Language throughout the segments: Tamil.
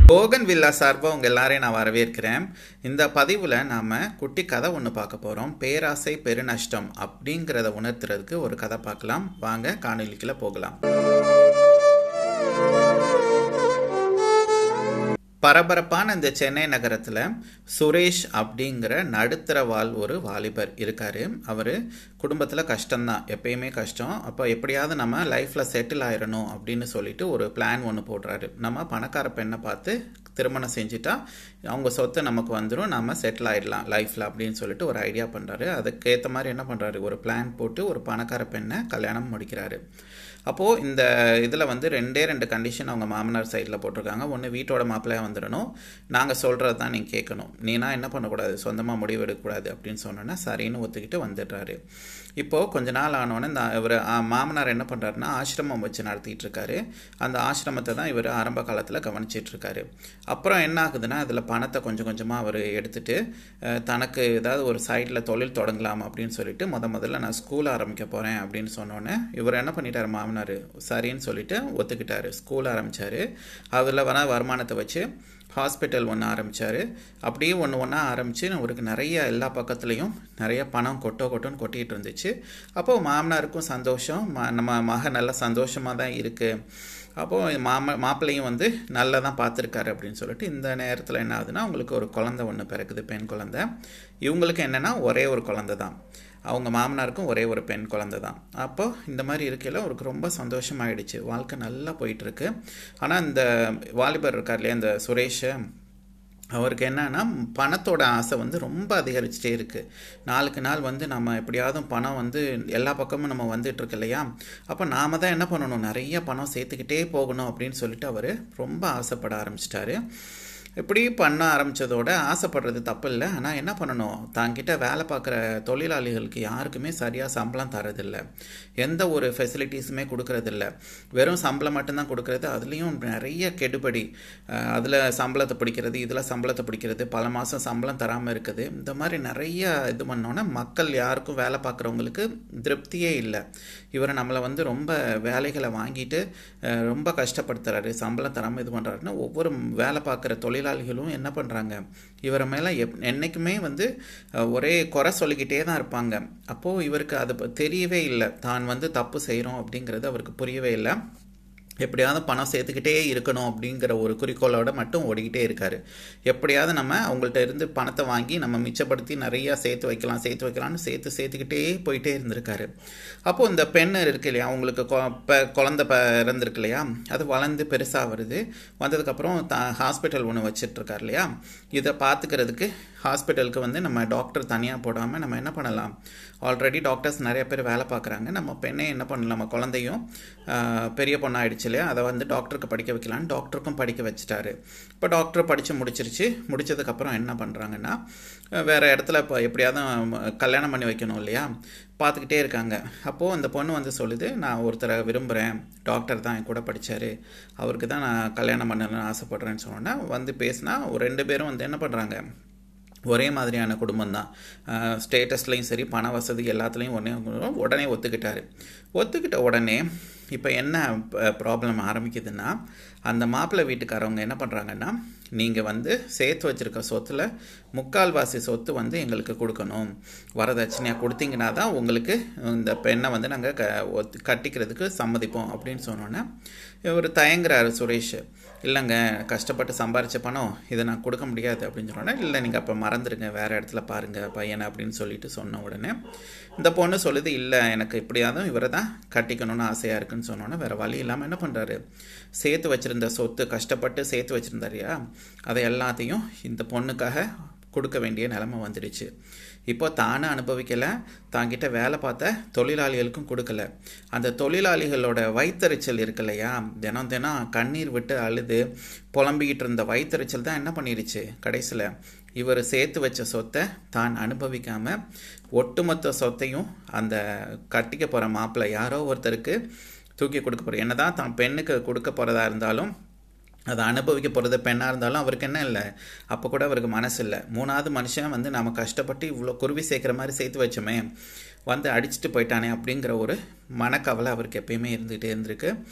போகன் வில்லா சார்பாக உங்கள் எல்லாரையும் நான் வரவேற்கிறேன் இந்த பதிவில் நாம் குட்டி கதை ஒன்று பார்க்க போகிறோம் பேராசை பெருநஷ்டம் அப்படிங்கிறத உணர்த்துறதுக்கு ஒரு கதை பார்க்கலாம் வாங்க காணொலிக்குள்ள போகலாம் பரபரப்பான இந்த சென்னை நகரத்தில் சுரேஷ் அப்படிங்கிற நடுத்தர வாழ் ஒரு வாலிபர் இருக்கார் அவர் குடும்பத்தில் கஷ்டம்தான் எப்பயுமே கஷ்டம் அப்போ எப்படியாவது நம்ம லைஃப்பில் செட்டில் ஆயிடணும் அப்படின்னு சொல்லிட்டு ஒரு பிளான் ஒன்று போடுறாரு நம்ம பணக்கார பெண்ணை பார்த்து திருமணம் செஞ்சுட்டா அவங்க சொத்து நமக்கு வந்துடும் நம்ம செட்டில் ஆகிடலாம் லைஃப்பில் அப்படின்னு சொல்லிட்டு ஒரு ஐடியா பண்ணுறாரு அதுக்கேற்ற மாதிரி என்ன பண்ணுறாரு ஒரு பிளான் போட்டு ஒரு பணக்கார பெண்ணை கல்யாணம் முடிக்கிறாரு அப்போது இந்த இதில் வந்து ரெண்டே ரெண்டு கண்டிஷன் அவங்க மாமனார் சைடில் போட்டிருக்காங்க ஒன்று வீட்டோட மாப்பிள்ளையாக வந்துடணும் நாங்கள் சொல்கிறது தான் நீங்கள் கேட்கணும் நீனா என்ன பண்ணக்கூடாது சொந்தமாக முடிவு எடுக்கக்கூடாது அப்படின்னு சொன்னோன்னா சரின்னு ஒத்துக்கிட்டு வந்துடுறாரு இப்போது கொஞ்ச நாள் ஆனோடனே இந்த இவர் மாமனார் என்ன பண்ணுறாருன்னா ஆசிரமம் வச்சு நடத்திட்டு இருக்காரு அந்த ஆசிரமத்தை தான் இவர் ஆரம்ப காலத்தில் கவனிச்சிட்டு இருக்காரு அப்புறம் என்ன ஆகுதுன்னா அதில் பணத்தை கொஞ்சம் கொஞ்சமாக அவர் எடுத்துட்டு தனக்கு ஏதாவது ஒரு சைடில் தொழில் தொடங்கலாம் அப்படின்னு சொல்லிட்டு முத முதல்ல நான் ஸ்கூல் ஆரம்பிக்க போகிறேன் அப்படின்னு சொன்னோன்னே இவர் என்ன பண்ணிட்டார் மாமனார் சரின்னு சொல்லிட்டு ஒத்துக்கிட்டாரு ஸ்கூல் ஆரம்பித்தார் அதில் வர வருமானத்தை வச்சு ஹாஸ்பிட்டல் ஒன்று ஆரம்பித்தார் அப்படியே ஒன்று ஒன்றா ஆரம்பித்து அவருக்கு நிறைய எல்லா பக்கத்துலேயும் நிறைய பணம் கொட்டோ கொட்டோன்னு கொட்டிகிட்டு இருந்துச்சு அப்போது மாமனாருக்கும் சந்தோஷம் நம்ம மக நல்ல சந்தோஷமாக தான் இருக்குது அப்போது மாம மாப்பிள்ளையும் வந்து நல்லா தான் பார்த்துருக்காரு அப்படின்னு சொல்லிட்டு இந்த நேரத்தில் என்ன ஆகுதுன்னா அவங்களுக்கு ஒரு குழந்தை ஒன்று பிறக்குது பெண் குழந்தை இவங்களுக்கு என்னென்னா ஒரே ஒரு குழந்தை தான் அவங்க மாமனாருக்கும் ஒரே ஒரு பெண் குழந்தை தான் அப்போ இந்த மாதிரி இருக்கையில் அவருக்கு ரொம்ப சந்தோஷமாயிடுச்சு வாழ்க்கை நல்லா போயிட்டுருக்கு ஆனால் இந்த வாலிபர் இருக்கார் இல்லையா இந்த சுரேஷை அவருக்கு என்னன்னா பணத்தோட ஆசை வந்து ரொம்ப அதிகரிச்சுட்டே இருக்குது நாளுக்கு நாள் வந்து நம்ம எப்படியாவது பணம் வந்து எல்லா பக்கமும் நம்ம வந்துட்டுருக்கு இல்லையா அப்போ நாம் தான் என்ன பண்ணணும் நிறைய பணம் சேர்த்துக்கிட்டே போகணும் அப்படின்னு சொல்லிட்டு அவர் ரொம்ப ஆசைப்பட ஆரம்பிச்சிட்டாரு இப்படி பண்ண ஆரம்பித்ததோட ஆசைப்படுறது தப்பு இல்லை ஆனால் என்ன பண்ணணும் தாங்கிட்ட வேலை பார்க்குற தொழிலாளிகளுக்கு யாருக்குமே சரியாக சம்பளம் தரதில்லை எந்த ஒரு ஃபெசிலிட்டிஸுமே கொடுக்கறதில்ல வெறும் சம்பளம் மட்டும்தான் கொடுக்கறது அதுலேயும் நிறைய கெடுபடி அதில் சம்பளத்தை பிடிக்கிறது இதில் சம்பளத்தை பிடிக்கிறது பல மாதம் சம்பளம் தராமல் இருக்குது இந்த மாதிரி நிறைய இது பண்ணோன்னா மக்கள் யாருக்கும் வேலை பார்க்குறவங்களுக்கு திருப்தியே இல்லை இவரை நம்மளை வந்து ரொம்ப வேலைகளை வாங்கிட்டு ரொம்ப கஷ்டப்படுத்துறாரு சம்பளம் தராமல் இது பண்ணுறாருன்னா ஒவ்வொரு வேலை பார்க்குற தொழில் தொழிலாளிகளும் என்ன பண்ணுறாங்க இவரை மேலே எப் என்றைக்குமே வந்து ஒரே குறை சொல்லிக்கிட்டே தான் இருப்பாங்க அப்போது இவருக்கு அது தெரியவே இல்லை தான் வந்து தப்பு செய்கிறோம் அப்படிங்கிறது அவருக்கு புரியவே இல்லை எப்படியாவது பணம் சேர்த்துக்கிட்டே இருக்கணும் அப்படிங்கிற ஒரு குறிக்கோளோட மட்டும் ஓடிக்கிட்டே இருக்காரு எப்படியாவது நம்ம அவங்கள்ட்ட இருந்து பணத்தை வாங்கி நம்ம மிச்சப்படுத்தி நிறையா சேர்த்து வைக்கலாம் சேர்த்து வைக்கலாம்னு சேர்த்து சேர்த்துக்கிட்டே போயிட்டே இருந்திருக்காரு அப்போது இந்த பெண் இருக்கு இல்லையா அவங்களுக்கு குழந்த இறந்துருக்கு இல்லையா அது வளர்ந்து பெருசாக வருது வந்ததுக்கப்புறம் த ஹாஸ்பிட்டல் ஒன்று வச்சிட்ருக்கார் இல்லையா இதை பார்த்துக்கிறதுக்கு ஹாஸ்பிட்டலுக்கு வந்து நம்ம டாக்டர் தனியாக போடாமல் நம்ம என்ன பண்ணலாம் ஆல்ரெடி டாக்டர்ஸ் நிறைய பேர் வேலை பார்க்குறாங்க நம்ம பெண்ணே என்ன பண்ணலாம் நம்ம குழந்தையும் பெரிய பொண்ணாயிடுச்சு இல்லையா அதை வந்து டாக்டருக்கு படிக்க வைக்கலான்னு டாக்டருக்கும் படிக்க வச்சுட்டாரு இப்போ டாக்டர் படித்து முடிச்சிருச்சு முடிச்சதுக்கப்புறம் என்ன பண்ணுறாங்கன்னா வேறு இடத்துல இப்போ எப்படியாவது கல்யாணம் பண்ணி வைக்கணும் இல்லையா பார்த்துக்கிட்டே இருக்காங்க அப்போது அந்த பொண்ணு வந்து சொல்லுது நான் ஒருத்தரை விரும்புகிறேன் டாக்டர் தான் என் கூட படித்தார் அவருக்கு தான் நான் கல்யாணம் பண்ணணும்னு ஆசைப்பட்றேன்னு சொன்னோன்னா வந்து பேசினா ஒரு ரெண்டு பேரும் வந்து என்ன பண்ணுறாங்க ஒரே மாதிரியான குடும்பம் தான் ஸ்டேட்டஸ்லேயும் சரி பண வசதி எல்லாத்துலேயும் உடனே உடனே ஒத்துக்கிட்டாரு ஒத்துக்கிட்ட உடனே இப்போ என்ன ப்ராப்ளம் ஆரம்பிக்குதுன்னா அந்த மாப்பிள்ளை வீட்டுக்காரவங்க என்ன பண்ணுறாங்கன்னா நீங்கள் வந்து சேர்த்து வச்சுருக்க சொத்தில் முக்கால்வாசி சொத்து வந்து எங்களுக்கு கொடுக்கணும் வரதட்சணையாக கொடுத்தீங்கன்னா தான் உங்களுக்கு இந்த பெண்ணை வந்து நாங்கள் க கட்டிக்கிறதுக்கு சம்மதிப்போம் அப்படின்னு சொன்னோன்னே இவர் தயங்குறாரு சுரேஷ் இல்லைங்க கஷ்டப்பட்டு சம்பாரித்த பணம் இதை நான் கொடுக்க முடியாது அப்படின்னு சொன்னோன்னே இல்லை நீங்கள் அப்போ மறந்துடுங்க வேறு இடத்துல பாருங்கள் பையனை அப்படின்னு சொல்லிட்டு சொன்ன உடனே இந்த பொண்ணு சொல்லுது இல்லை எனக்கு இப்படியாதும் இவரை தான் கட்டிக்கணும்னு ஆசையாக இருக்குன்னு சொன்னோன்னே வேறு வழி இல்லாமல் என்ன பண்ணுறாரு சேர்த்து வச்சுருந்த சொத்து கஷ்டப்பட்டு சேர்த்து வச்சுருந்தாரியா அதை எல்லாத்தையும் இந்த பொண்ணுக்காக கொடுக்க வேண்டிய நிலமை வந்துடுச்சு இப்போ தானே அனுபவிக்கலை தாங்கிட்ட வேலை பார்த்த தொழிலாளிகளுக்கும் கொடுக்கல அந்த தொழிலாளிகளோட வயிற்றுச்சல் இருக்கு இல்லையா தினம் தினம் கண்ணீர் விட்டு அழுது புலம்பிக்கிட்டு இருந்த வயிற்றுச்சல் தான் என்ன பண்ணிடுச்சு கடைசியில் இவர் சேர்த்து வச்ச சொத்தை தான் அனுபவிக்காமல் ஒட்டுமொத்த சொத்தையும் அந்த கட்டிக்க போகிற மாப்பிள்ளை யாரோ ஒருத்தருக்கு தூக்கி கொடுக்க போகிற என்ன தான் தான் பெண்ணுக்கு கொடுக்க போகிறதா இருந்தாலும் அதை அனுபவிக்க போகிறது பெண்ணாக இருந்தாலும் அவருக்கு என்ன இல்லை அப்போ கூட அவருக்கு மனசு இல்லை மூணாவது மனுஷன் வந்து நம்ம கஷ்டப்பட்டு இவ்வளோ குருவி சேர்க்குற மாதிரி சேர்த்து வச்சோமே வந்து அடிச்சுட்டு போயிட்டானே அப்படிங்கிற ஒரு மனக்கவலை அவருக்கு எப்பயுமே இருந்துகிட்டே இருந்திருக்கு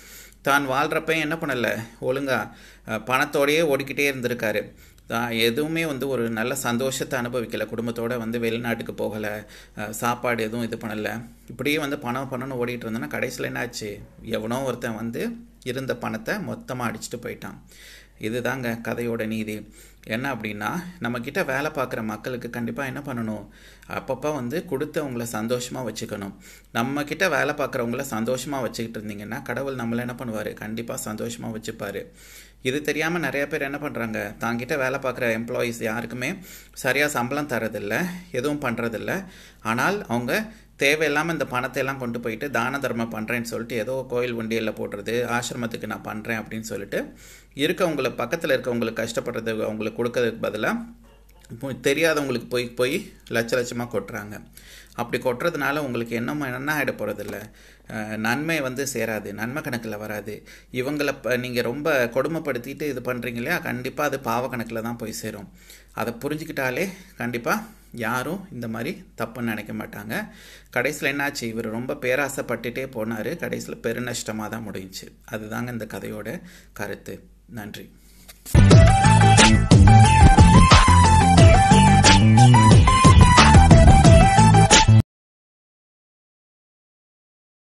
தான் வாழ்கிறப்ப என்ன பண்ணலை ஒழுங்காக பணத்தோடையே ஓடிக்கிட்டே இருந்திருக்காரு தான் எதுவுமே வந்து ஒரு நல்ல சந்தோஷத்தை அனுபவிக்கலை குடும்பத்தோடு வந்து வெளிநாட்டுக்கு போகலை சாப்பாடு எதுவும் இது பண்ணலை இப்படியே வந்து பணம் பணம்னு ஓடிட்டு இருந்தோன்னா கடைசியில் என்னாச்சு எவனோ ஒருத்தன் வந்து இருந்த பணத்தை மொத்தமாக அடிச்சுட்டு போயிட்டான் இதுதாங்க கதையோட நீதி என்ன அப்படின்னா நம்மக்கிட்ட வேலை பார்க்குற மக்களுக்கு கண்டிப்பாக என்ன பண்ணணும் அப்பப்போ வந்து கொடுத்து அவங்கள சந்தோஷமாக வச்சுக்கணும் நம்மக்கிட்ட வேலை பார்க்குறவங்கள சந்தோஷமாக வச்சுக்கிட்டு இருந்தீங்கன்னா கடவுள் நம்மளை என்ன பண்ணுவார் கண்டிப்பாக சந்தோஷமாக வச்சுப்பார் இது தெரியாமல் நிறைய பேர் என்ன பண்ணுறாங்க தாங்கிட்ட வேலை பார்க்குற எம்ப்ளாயீஸ் யாருக்குமே சரியாக சம்பளம் தரதில்லை எதுவும் பண்ணுறதில்ல ஆனால் அவங்க தேவையில்லாமல் இந்த பணத்தை எல்லாம் கொண்டு போயிட்டு தான தர்மம் பண்ணுறேன்னு சொல்லிட்டு ஏதோ கோயில் வண்டியில் போடுறது ஆசிரமத்துக்கு நான் பண்ணுறேன் அப்படின்னு சொல்லிட்டு இருக்கவங்களை பக்கத்தில் இருக்கவங்களுக்கு கஷ்டப்படுறது அவங்களுக்கு கொடுக்கறதுக்கு பதிலாக தெரியாதவங்களுக்கு போய் போய் லட்ச லட்சமாக கொட்டுறாங்க அப்படி கொட்டுறதுனால உங்களுக்கு என்ன என்ன ஆகிட போகிறதில்ல நன்மை வந்து சேராது நன்மை கணக்கில் வராது இவங்களை நீங்கள் ரொம்ப கொடுமைப்படுத்திட்டு இது பண்ணுறீங்க இல்லையா கண்டிப்பாக அது பாவ கணக்கில் தான் போய் சேரும் அதை புரிஞ்சுக்கிட்டாலே கண்டிப்பாக யாரும் இந்த மாதிரி தப்புன்னு நினைக்க மாட்டாங்க கடைசியில் என்னாச்சு இவர் ரொம்ப பேராசைப்பட்டுட்டே போனார் கடைசியில் பெருநஷ்டமாக தான் முடிஞ்சுச்சு அதுதாங்க இந்த கதையோட கருத்து நன்றி